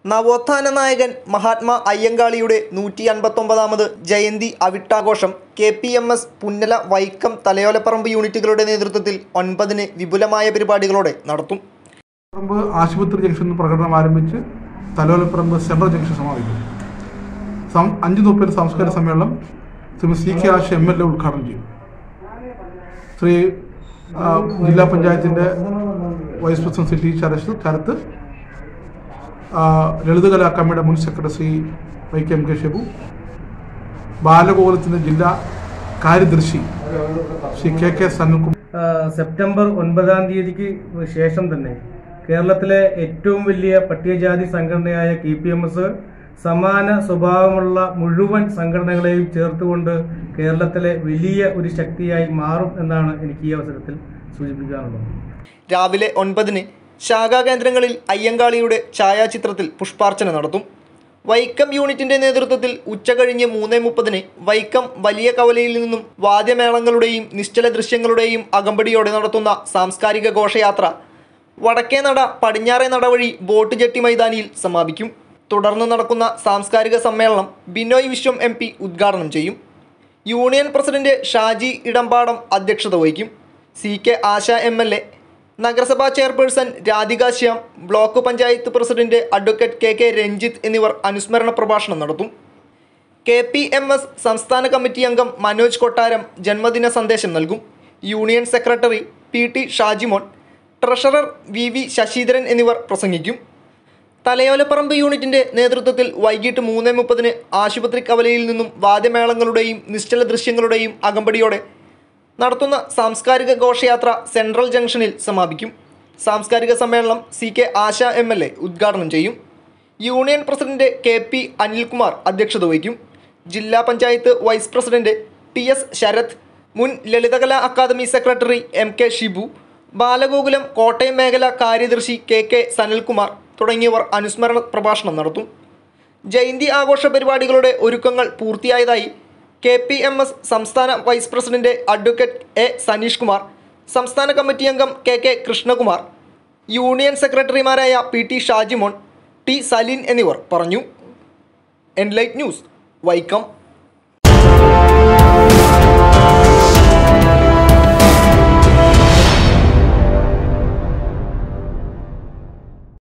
നവോത്ഥാന നായകൻ മഹാത്മാ അയ്യങ്കാളിയുടെ നൂറ്റി അൻപത്തൊമ്പതാമത് ജയന്തി അവിട്ടാഘോഷം K P M S Punnala Vaikom Thalayolaparambu യൂണിറ്റുകളുടെ നേതൃത്വത്തിൽ ഒൻപതിന് വിപുലമായ പരിപാടികളോടെ നടത്തും പറമ്പ് ആശുപത്രി ജംഗ്ഷനിൽ പ്രകടനം ആരംഭിച്ച് തലോലപ്പറമ്പ് സെൻട്രൽ ജംഗ്ഷൻ സമാപിക്കും സം അഞ്ച് മുപ്പത് സാംസ്കാരിക സമ്മേളനം Shri C K Asha M L A ഉദ്ഘാടനം ചെയ്യും ശ്രീ ആ, ജില്ലാ പഞ്ചായത്തിൻ്റെ vice president Shri T Sarath Sarath ആ, ലളിതകലാ കമ്മിയുടെ മുൻ secretary Shri Y K M K Shebu ബാലഗോകുലത്തിൻ്റെ ജില്ലാ കാര്യദർശി ശ്രീ കെ കെ സനുകുമാർ ആ, സെപ്റ്റംബർ ഒൻപതാം തീയതിക്ക് ശേഷം തന്നെ കേരളത്തിലെ ഏറ്റവും വലിയ പട്ടികജാതി സംഘടനയായ കെ പി എം എസ് സമാന സ്വഭാവമുള്ള മുഴുവൻ സംഘടനകളെയും ചേർത്തുകൊണ്ട് കേരളത്തിലെ വലിയ ഒരു ശക്തിയായി മാറും എന്നാണ് എനിക്ക് ഈ അവസരത്തിൽ സൂചിപ്പിക്കാനുള്ളത് രാവിലെ ഒൻപതിന് ശാഖാകേന്ദ്രങ്ങളിൽ അയ്യങ്കാളിയുടെ ഛായാചിത്രത്തിൽ പുഷ്പാർച്ചന നടത്തും വൈക്കം യൂണിറ്റിന്റെ നേതൃത്വത്തിൽ ഉച്ചകഴിഞ്ഞ് മൂന്ന് മുപ്പതിന് വൈക്കം വലിയ കവലയിൽ നിന്നും വാദ്യമേളങ്ങളുടെയും നിശ്ചല ദൃശ്യങ്ങളുടെയും അകമ്പടിയോടെ നടത്തുന്ന സാംസ്കാരിക ഘോഷയാത്ര വടക്കേ നട പടിഞ്ഞാറേ നട വഴി ബോട്ട് ജെട്ടി മൈതാനിയിൽ സമാപിക്കും തുടർന്ന് നടക്കുന്ന സാംസ്കാരിക സമ്മേളനം ബിനോയ് വിശ്വം എം പി ഉദ്ഘാടനം ചെയ്യും യൂണിയൻ പ്രസിഡന്റ് ഷാജി ഇടമ്പാടം അധ്യക്ഷത വഹിക്കും C K Asha M L A നഗരസഭാ chairperson Radhika Shyam block panchayat president advocate K K Ranjith എന്നിവർ അനുസ്മരണ പ്രഭാഷണം നടത്തും കെ പി എം എസ് സംസ്ഥാന കമ്മിറ്റി അംഗം മനോജ് കൊട്ടാരം ജന്മദിന സന്ദേശം നൽകും union secretary P T Shajimon treasurer V V Sasidharan എന്നിവർ പ്രസംഗിക്കും തലയോലപ്പറമ്പ് യൂണിറ്റിന്റെ നേതൃത്വത്തിൽ വൈകിട്ട് മൂന്ന് മുപ്പതിന് ആശുപത്രി കവലയിൽ നിന്നും വാദ്യമേളങ്ങളുടെയും നിശ്ചല ദൃശ്യങ്ങളുടെയും അകമ്പടിയോടെ നടത്തുന്ന സാംസ്കാരിക ഘോഷയാത്ര സെൻട്രൽ ജംഗ്ഷനിൽ സമാപിക്കും സാംസ്കാരിക സമ്മേളനം C K Asha M L A ഉദ്ഘാടനം ചെയ്യും union president K P Anilkumar അധ്യക്ഷത വഹിക്കും ജില്ലാ panchayat vice president T S Sarath മുൻ Lalithakala Akademi secretary M K Shibu Balagokulam Kottayam മേഖല കാര്യദർശി കെ കെ സനൽകുമാർ തുടങ്ങിയവർ അനുസ്മരണ പ്രഭാഷണം നടത്തും ജയന്തി ആഘോഷ പരിപാടികളുടെ ഒരുക്കങ്ങൾ പൂർത്തിയായതായി കെ പി എം എസ് സംസ്ഥാന vice president advocate A Saneesh Kumar സംസ്ഥാന കമ്മിറ്റി അംഗം കെ കെ കൃഷ്ണകുമാർ യൂണിയൻ സെക്രട്ടറിമാരായ P T Shajimon T Saleen എന്നിവർ പറഞ്ഞു എൻലൈറ്റ് ന്യൂസ് വൈക്കം